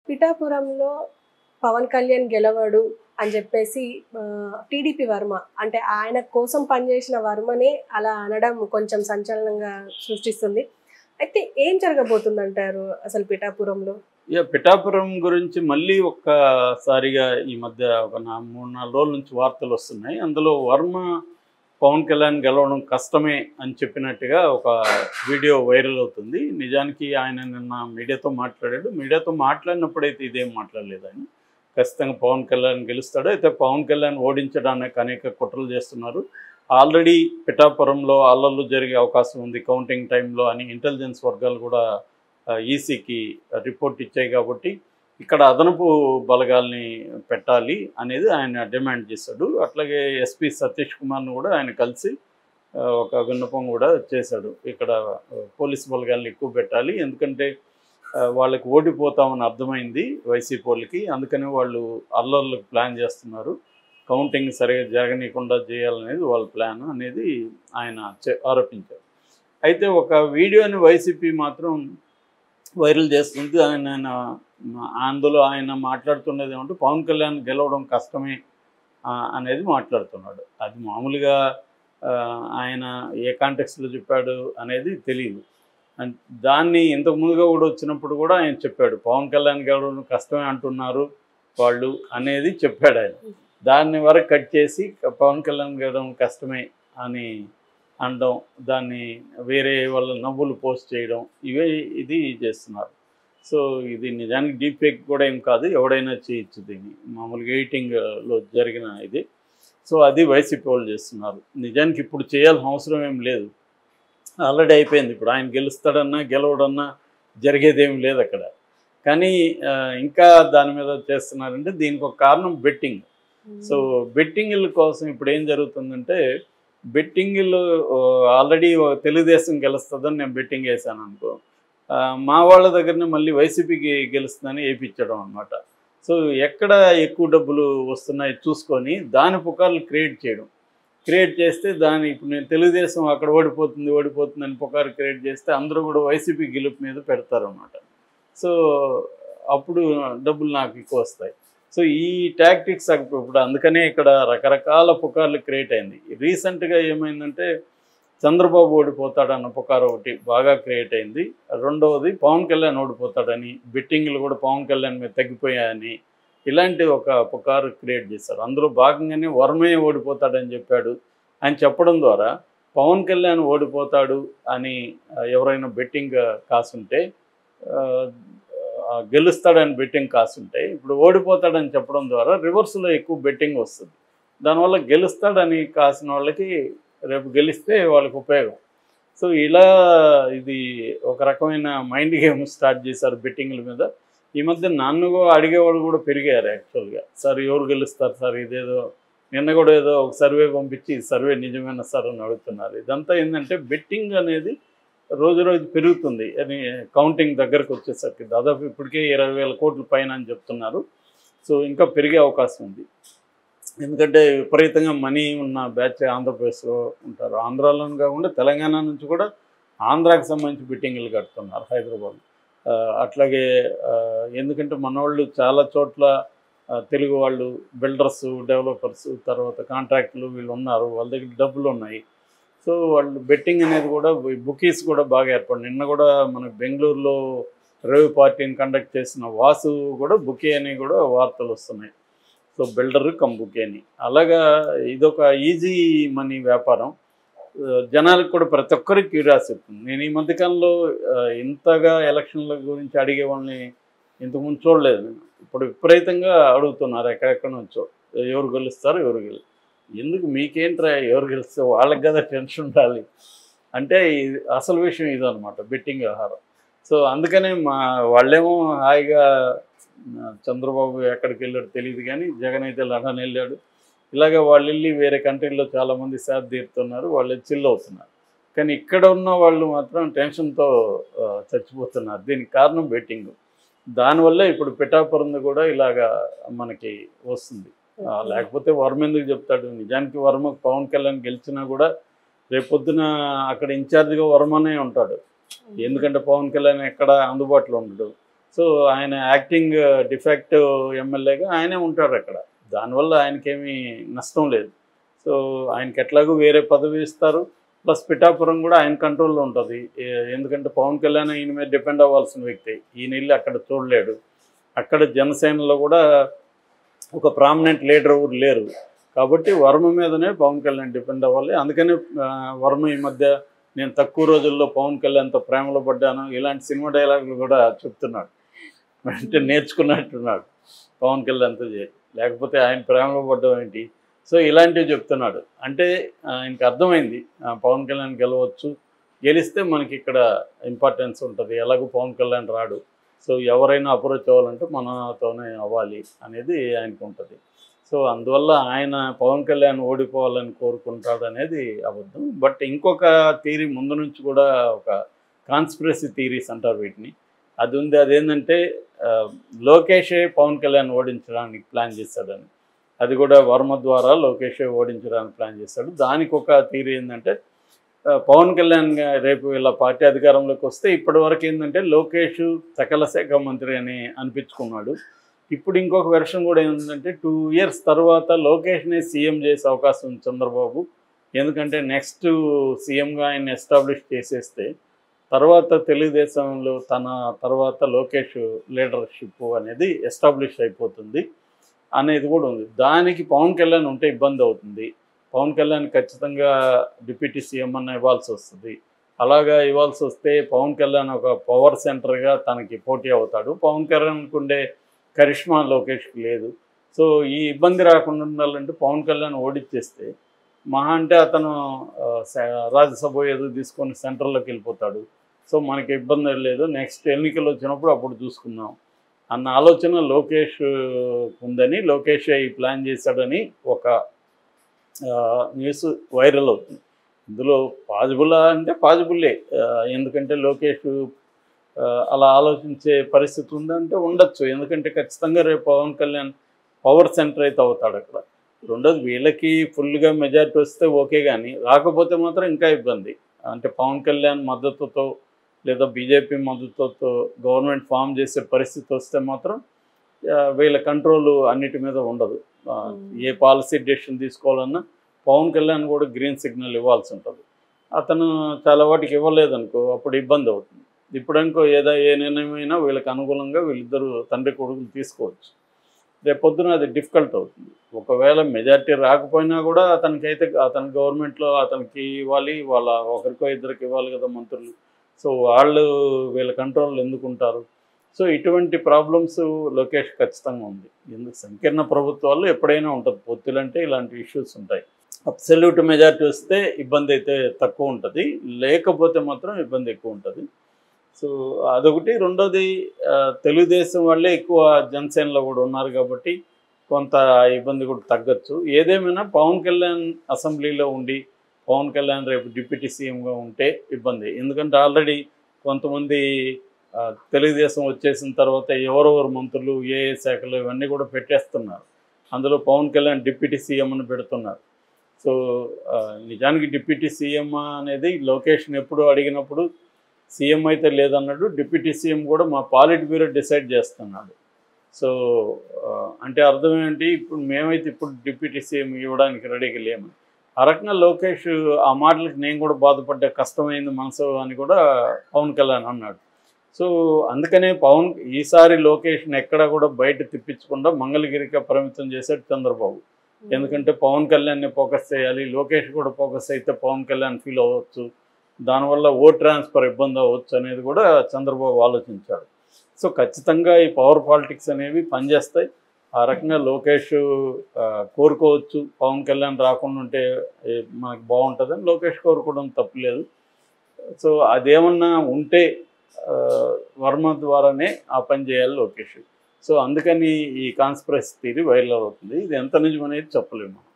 పిఠాపురంలో పవన్ కళ్యాణ్ గెలవడు అని చెప్పేసి టీడీపీ వర్మ అంటే ఆయన కోసం పనిచేసిన వర్మనే అలా అనడం కొంచెం సంచలనంగా సృష్టిస్తుంది అయితే ఏం జరగబోతుంది అంటారు అసలు పిఠాపురంలో ఇక పిఠాపురం గురించి మళ్ళీ ఒక్కసారిగా ఈ మధ్య ఒక నా మూడు నాలుగు రోజుల నుంచి వార్తలు వస్తున్నాయి అందులో వర్మ పవన్ కళ్యాణ్ గెలవడం కష్టమే అని చెప్పినట్టుగా ఒక వీడియో వైరల్ అవుతుంది నిజానికి ఆయన నిన్న మీడియాతో మాట్లాడాడు మీడియాతో మాట్లాడినప్పుడైతే ఇదేం మాట్లాడలేదు ఆయన ఖచ్చితంగా పవన్ కళ్యాణ్ గెలుస్తాడు అయితే పవన్ కళ్యాణ్ ఓడించడానికి అనేక కుట్రలు చేస్తున్నారు ఆల్రెడీ పిఠాపురంలో అల్లర్లు జరిగే అవకాశం ఉంది కౌంటింగ్ టైంలో అని ఇంటెలిజెన్స్ వర్గాలు కూడా ఈసీకి రిపోర్ట్ ఇచ్చాయి కాబట్టి ఇక్కడ అదనపు బలగాల్ని పెట్టాలి అనేది ఆయన డిమాండ్ చేశాడు అట్లాగే ఎస్పీ సతీష్ కుమార్ను కూడా ఆయన కలిసి ఆ, ఒక విన్నపం కూడా చేశాడు ఇక్కడ ఆ, పోలీస్ బలగాల్ని ఎక్కువ పెట్టాలి ఎందుకంటే ఆ, వాళ్ళకి ఓడిపోతామని అర్థమైంది వైసీపీ వాళ్ళకి అందుకని వాళ్ళు అల్లర్లకు ప్లాన్ చేస్తున్నారు కౌంటింగ్ సరిగా జరగనీయకుండా చేయాలనేది వాళ్ళ ప్లాన్ అనేది ఆయన చె- ఆరోపించారు అయితే ఒక వీడియోని వైసీపీ మాత్రం వైరల్ చేస్తుంది ఆయన ఆయన అందులో ఆయన మాట్లాడుతున్నది ఏమంటే పవన్ కళ్యాణ్ గెలవడం కష్టమే ఆ, అనేది మాట్లాడుతున్నాడు అది మామూలుగా ఆ, ఆయన ఏ కాంటెక్స్లో చెప్పాడు అనేది తెలియదు అండ్ దాన్ని ఇంతకు ముందుగా కూడా వచ్చినప్పుడు కూడా ఆయన చెప్పాడు పవన్ కళ్యాణ్ గెలవడం కష్టమే అంటున్నారు వాళ్ళు అనేది చెప్పాడు ఆయన దాన్ని వరకు కట్ చేసి పవన్ కళ్యాణ్ గెలవడం కష్టమే అని అనడం దాన్ని వేరే వాళ్ళ నవ్వులు పోస్ట్ చేయడం ఇవే ఇది చేస్తున్నారు సో ఇది నిజానికి డీప్ ఫేక్ కూడా ఏం కాదు ఎవడైనా చేయొచ్చు దీన్ని మామూలుగా ఎడిటింగ్లో జరిగిన ఇది సో అది వైసీపీ వాళ్ళు చేస్తున్నారు నిజానికి ఇప్పుడు చేయాల్సిన అవసరం ఏం లేదు ఆల్రెడీ అయిపోయింది ఇప్పుడు ఆయన గెలుస్తాడన్నా గెలవడన్నా జరిగేదేం లేదు అక్కడ కానీ ఆ, ఇంకా దాని మీద చేస్తున్నారంటే దీనికి ఒక కారణం బెట్టింగ్ సో బెట్టింగ్ల కోసం ఇప్పుడు ఏం జరుగుతుందంటే బెట్టింగ్లు ఆల్రెడీ తెలుగుదేశం గెలుస్తుందని నేను బెట్టింగ్ వేసాను అనుకో ఆ, మా వాళ్ళ దగ్గరనే మళ్ళీ వైసీపీకి గెలుస్తుందని వేయించడం అనమాట సో ఎక్కడ ఎక్కువ డబ్బులు వస్తున్నాయి చూసుకొని దాని పుకార్లు క్రియేట్ చేయడం క్రియేట్ చేస్తే దాని ఇప్పుడు నేను తెలుగుదేశం అక్కడ ఓడిపోతుంది ఓడిపోతుంది అని పుకారు క్రియేట్ చేస్తే అందరూ కూడా వైసీపీ గెలుపు మీద పెడతారు అనమాట సో అప్పుడు డబ్బులు నాకు ఎక్కువ వస్తాయి సో ఈ టాక్టిక్స్ ఇప్పుడు అందుకనే ఇక్కడ రకరకాల పుకార్లు క్రియేట్ అయింది రీసెంట్గా ఏమైందంటే చంద్రబాబు ఓడిపోతాడన్న పుకారు ఒకటి బాగా క్రియేట్ అయింది రెండవది పవన్ కళ్యాణ్ ఓడిపోతాడని బెట్టింగ్లు కూడా పవన్ కళ్యాణ్ మీద తగ్గిపోయాయని ఇలాంటి ఒక పుకారు క్రియేట్ చేశారు అందులో భాగంగానే వర్మే ఓడిపోతాడని చెప్పాడు అని చెప్పడం ద్వారా పవన్ కళ్యాణ్ ఓడిపోతాడు అని ఆ, ఎవరైనా బెట్టింగ్ కాసుంటే ఆ, ఆ, గెలుస్తాడని బెట్టింగ్ కాసుంటే ఇప్పుడు ఓడిపోతాడని చెప్పడం ద్వారా రివర్స్లో ఎక్కువ బెట్టింగ్ వస్తుంది దానివల్ల గెలుస్తాడని కాసిన వాళ్ళకి రేపు గెలిస్తే వాళ్ళకి ఉపయోగం సో ఇలా ఇది ఒక రకమైన మైండ్ గేమ్ స్టార్ట్ చేశారు బెట్టింగ్ల మీద ఈ మధ్య నన్ను కూడా అడిగేవాళ్ళు కూడా పెరిగారు యాక్చువల్గా సార్ ఎవరు గెలుస్తారు సార్ ఇదేదో నిన్న కూడా ఏదో ఒక సర్వే పంపించి ఈ సర్వే నిజమైన సార్ అని అడుగుతున్నారు ఇదంతా ఏంటంటే బెట్టింగ్ అనేది రోజు రోజు పెరుగుతుంది అని కౌంటింగ్ దగ్గరకు వచ్చేసరికి దాదాపు ఇప్పటికే ఇరవై వేల కోట్ల పైన అని చెప్తున్నారు సో ఇంకా పెరిగే అవకాశం ఉంది ఎందుకంటే విపరీతంగా మనీ ఉన్న బ్యాచ్ ఆంధ్రప్రదేశ్లో ఉంటారు ఆంధ్రాలో కాకుండా తెలంగాణ నుంచి కూడా ఆంధ్రాకి సంబంధించి బిట్టింగ్లు కడుతున్నారు హైదరాబాద్ ఆ, అట్లాగే ఆ, ఎందుకంటే మనవాళ్ళు చాలా చోట్ల ఆ, తెలుగు వాళ్ళు బిల్డర్స్ డెవలపర్స్ తర్వాత కాంట్రాక్టులు వీళ్ళు ఉన్నారు వాళ్ళ దగ్గర డబ్బులు ఉన్నాయి సో వాళ్ళు బెట్టింగ్ అనేది కూడా బుకీస్ కూడా బాగా ఏర్పడి నిన్న కూడా మన బెంగళూరులో రవి పార్టీని కండక్ట్ చేసిన వాసు కూడా బుకే అని కూడా వార్తలు వస్తున్నాయి సో బిల్డర్ కమ్ బుకే అని అలాగా ఇదొక ఈజీ మనీ వ్యాపారం ఆ, జనాలకు కూడా ప్రతి ఒక్కరికి క్యూరియాసిటీ ఉంది నేను ఈ మధ్యకాలంలో ఆ, ఇంతగా ఎలక్షన్ల గురించి అడిగే వాళ్ళని ఇంతకుముందు చూడలేదు నేను ఇప్పుడు విపరీతంగా అడుగుతున్నారు ఎక్కడెక్కడ నుంచో ఎవరు గెలుస్తారు ఎవరు గెలు ఎందుకు మీకేంట్రా ఎవరు గెలిస్తే వాళ్ళకి కదా టెన్షన్ ఉండాలి అంటే ఇది అసలు విషయం ఇదనమాట బెట్టింగ్ వ్యవహారం సో అందుకనే మా వాళ్ళేమో హాయిగా ఆ, చంద్రబాబు ఎక్కడికి వెళ్ళాడు తెలియదు కానీ జగన్ అయితే లండన్ వెళ్ళాడు ఇలాగ వాళ్ళు వెళ్ళి వేరే కంట్రీలో చాలామంది సేద తీరుతున్నారు వాళ్ళు చిల్ అవుతున్నారు కానీ ఇక్కడ ఉన్న వాళ్ళు మాత్రం టెన్షన్తో ఆ, చచ్చిపోతున్నారు దీనికి కారణం బెట్టింగ్ దానివల్ల ఇప్పుడు పిఠాపురంది కూడా ఇలాగా మనకి వస్తుంది ఆ, లేకపోతే వర్మ ఎందుకు చెప్తాడు నిజానికి వర్మ పవన్ కళ్యాణ్ గెలిచినా కూడా రేపొద్దున అక్కడ ఇన్ఛార్జిగా వర్మనే ఉంటాడు ఎందుకంటే పవన్ కళ్యాణ్ ఎక్కడ అందుబాటులో ఉండడు సో ఆయన యాక్టింగ్ డిఫెక్ట్ ఎమ్మెల్యేగా ఆయనే ఉంటాడు అక్కడ దానివల్ల ఆయనకేమీ నష్టం లేదు సో ఆయనకి ఎట్లాగూ వేరే పదవి ఇస్తారు ప్లస్ పిఠాపురం కూడా ఆయన కంట్రోల్లో ఉంటుంది ఏ- ఎందుకంటే పవన్ కళ్యాణ్ ఈయన మీద డిపెండ్ అవ్వాల్సిన వ్యక్తి ఈయన వెళ్ళి అక్కడ చూడలేడు అక్కడ జనసేనలో కూడా ఒక ప్రామినెంట్ లీడర్ ఎవరు లేరు కాబట్టి వర్మ మీదనే పవన్ కళ్యాణ్ డిపెండ్ అవ్వాలి అందుకని ఆ, వర్మ ఈ మధ్య నేను తక్కువ రోజుల్లో పవన్ కళ్యాణ్తో ప్రేమలో పడ్డాను ఇలాంటి సినిమా డైలాగులు కూడా చెప్తున్నాడు అంటే నేర్చుకున్నట్టున్నాడు పవన్ కళ్యాణ్తో చేరి లేకపోతే ఆయన ప్రేమలో పడ్డం ఏంటి సో ఇలాంటివి చెప్తున్నాడు అంటే ఆయనకి అర్థమైంది ఆ, పవన్ కళ్యాణ్ గెలవచ్చు గెలిస్తే మనకి ఇక్కడ ఇంపార్టెన్స్ ఉంటుంది ఎలాగో పవన్ కళ్యాణ్ రాడు సో ఎవరైనా అప్రోచ్ అవ్వాలంటే మనతోనే అవ్వాలి అనేది ఆయనకు ఉంటుంది సో అందువల్ల ఆయన పవన్ కళ్యాణ్ ఓడిపోవాలని కోరుకుంటాడు అనేది అబద్ధం బట్ ఇంకొక థీరీ ముందు నుంచి కూడా ఒక కాన్స్పిరసీ థీరీస్ అంటారు వీటిని అది ఉంది అదేంటంటే ఆ, లోకేషే పవన్ కళ్యాణ్ ఓడించడానికి ప్లాన్ చేశాడని అది కూడా వర్మ ద్వారా లోకేషే ఓడించడానికి ప్లాన్ చేశాడు దానికి ఒక థీరీ ఏంటంటే ఆ, పవన్ కళ్యాణ్ గా- రేపు ఇలా పార్టీ అధికారంలోకి వస్తే ఇప్పటి వరకు ఏంటంటే లోకేష్ సకల శాఖ మంత్రి అని అనిపించుకున్నాడు ఇప్పుడు ఇంకొక వెర్షన్ కూడా ఏంటంటే టూ ఇయర్స్ తర్వాత లోకేష్నే సీఎం చేసే అవకాశం ఉంది చంద్రబాబు ఎందుకంటే నెక్స్ట్ సీఎంగా ఆయన ఎస్టాబ్లిష్ చేసేస్తే తర్వాత తెలుగుదేశంలో తన తర్వాత లోకేష్ లీడర్షిప్ అనేది ఎస్టాబ్లిష్ అయిపోతుంది అనేది కూడా ఉంది దానికి పవన్ కళ్యాణ్ ఉంటే ఇబ్బంది అవుతుంది పవన్ కళ్యాణ్ ఖచ్చితంగా డిప్యూటీ సీఎం అన్న ఇవ్వాల్సి వస్తుంది అలాగా ఇవ్వాల్సి వస్తే పవన్ కళ్యాణ్ ఒక పవర్ సెంటర్గా తనకి పోటీ అవుతాడు పవన్ కళ్యాణ్కి ఉండే కరిష్మా లోకేష్కి లేదు సో ఈ ఇబ్బంది రాకుండా ఉండాలంటే పవన్ కళ్యాణ్ ఓడిచ్చేస్తే మహా అంటే అతను ఆ, స- రాజ్యసభ ఏదో తీసుకొని సెంటర్లోకి వెళ్ళిపోతాడు సో మనకి ఇబ్బంది లేదు నెక్స్ట్ ఎన్నికలు వచ్చినప్పుడు అప్పుడు చూసుకుందాం అన్న ఆలోచన లోకేష్ ఉందని లోకేష్ ఈ ప్లాన్ చేశాడని ఒక ఆ, న్యూస్ వైరల్ అవుతుంది ఇందులో పాజిబులా అంటే పాజిబుల్లే ఆ, ఎందుకంటే లోకేష్ ఆ, అలా ఆలోచించే పరిస్థితి ఉందంటే ఉండొచ్చు ఎందుకంటే ఖచ్చితంగా రేపు పవన్ కళ్యాణ్ పవర్ సెంటర్ అయితే అవుతాడు అక్కడ రెండోది వీళ్ళకి ఫుల్గా మెజారిటీ వస్తే ఓకే కానీ రాకపోతే మాత్రం ఇంకా ఇబ్బంది అంటే పవన్ కళ్యాణ్ మద్దతుతో లేదా బీజేపీ మద్దతుతో గవర్నమెంట్ ఫామ్ చేసే పరిస్థితి వస్తే మాత్రం ఆ, వీళ్ళ కంట్రోల్ అన్నిటి మీద ఉండదు ఆ, ఏ పాలసీ డెసిషన్ తీసుకోవాలన్నా పవన్ కళ్యాణ్ కూడా గ్రీన్ సిగ్నల్ ఇవ్వాల్సి ఉంటుంది అతను చాలా వాటికి ఇవ్వలేదనుకో అప్పుడు ఇబ్బంది అవుతుంది ఇప్పుడు అనుకో ఏదో ఏ నిర్ణయమైనా వీళ్ళకి అనుకూలంగా వీళ్ళిద్దరు తండ్రి కొడుకులు తీసుకోవచ్చు రేపు పొద్దున అది డిఫికల్ట్ అవుతుంది ఒకవేళ మెజారిటీ రాకపోయినా కూడా అతనికైతే అతని గవర్నమెంట్లో అతనికి ఇవ్వాలి వాళ్ళ ఒకరికో ఇద్దరికి ఇవ్వాలి కదా మంత్రులు సో వాళ్ళు వీళ్ళ కంట్రోల్ ఎందుకుంటారు సో ఇటువంటి ప్రాబ్లమ్స్ లోకేష్ ఖచ్చితంగా ఉంది ఎందుకు సంకీర్ణ ప్రభుత్వాల్లో ఎప్పుడైనా ఉంటుంది పొత్తులంటే ఇలాంటి ఇష్యూస్ ఉంటాయి అబ్సల్యూట్ మెజారిటీ వస్తే ఇబ్బంది అయితే తక్కువ ఉంటుంది లేకపోతే మాత్రం ఇబ్బంది ఎక్కువ ఉంటుంది సో అదొకటి రెండోది ఆ, తెలుగుదేశం వాళ్ళే ఎక్కువ జనసేనలో కూడా ఉన్నారు కాబట్టి కొంత ఇబ్బంది కూడా తగ్గచ్చు ఏదేమైనా పవన్ కళ్యాణ్ అసెంబ్లీలో ఉండి పవన్ కళ్యాణ్ రేపు డిప్యూటీ సీఎంగా ఉంటే ఇబ్బంది ఎందుకంటే ఆల్రెడీ కొంతమంది ఆ, తెలుగుదేశం వచ్చేసిన తర్వాత ఎవరెవరు మంత్రులు ఏ ఏ శాఖలు ఇవన్నీ కూడా పెట్టేస్తున్నారు అందులో పవన్ కళ్యాణ్ డిప్యూటీ సీఎం అని పెడుతున్నారు సో ఆ, నిజానికి డిప్యూటీ సీఎం అనేది లొకేషన్ ఎప్పుడు అడిగినప్పుడు సీఎం అయితే లేదన్నాడు డిప్యూటీ సీఎం కూడా మా పాలిట్ బ్యూరో డిసైడ్ చేస్తున్నాడు సో ఆ, అంటే అర్థం ఏంటి ఇప్పుడు మేమైతే ఇప్పుడు డిప్యూటీ సీఎం ఇవ్వడానికి రెడీగా లేము ఆ రకంగా లోకేష్ ఆ మాటలకు నేను కూడా బాధపడ్డా కష్టమైంది మనసు అని కూడా పవన్ కళ్యాణ్ అన్నాడు సో అందుకనే పవన్ ఈసారి లోకేష్ని ఎక్కడ కూడా బయట తిప్పించకుండా మంగళగిరికి పరిమితం చేశాడు చంద్రబాబు ఎందుకంటే పవన్ కళ్యాణ్ని ఫోకస్ చేయాలి లోకేష్ కూడా ఫోకస్ అయితే పవన్ కళ్యాణ్ ఫీల్ అవ్వచ్చు దానివల్ల ఓట్ ట్రాన్స్ఫర్ ఇబ్బంది అవ్వచ్చు అనేది కూడా చంద్రబాబు ఆలోచించాడు సో ఖచ్చితంగా ఈ పవర్ పాలిటిక్స్ అనేవి పనిచేస్తాయి ఆ రకంగా లోకేష్ ఆ, కోరుకోవచ్చు పవన్ కళ్యాణ్ రాకుండా ఉంటే ఏ, మనకు బాగుంటుందని లోకేష్ కోరుకోవడం తప్పులేదు సో అదేమన్నా ఉంటే ఆ, వర్మ ద్వారానే ఆ పని చేయాలి లోకేష్ సో అందుకని ఈ కాన్స్పిరసీ థీరీ వైరల్ అవుతుంది ఇది ఎంత నిజం అనేది చెప్పలేము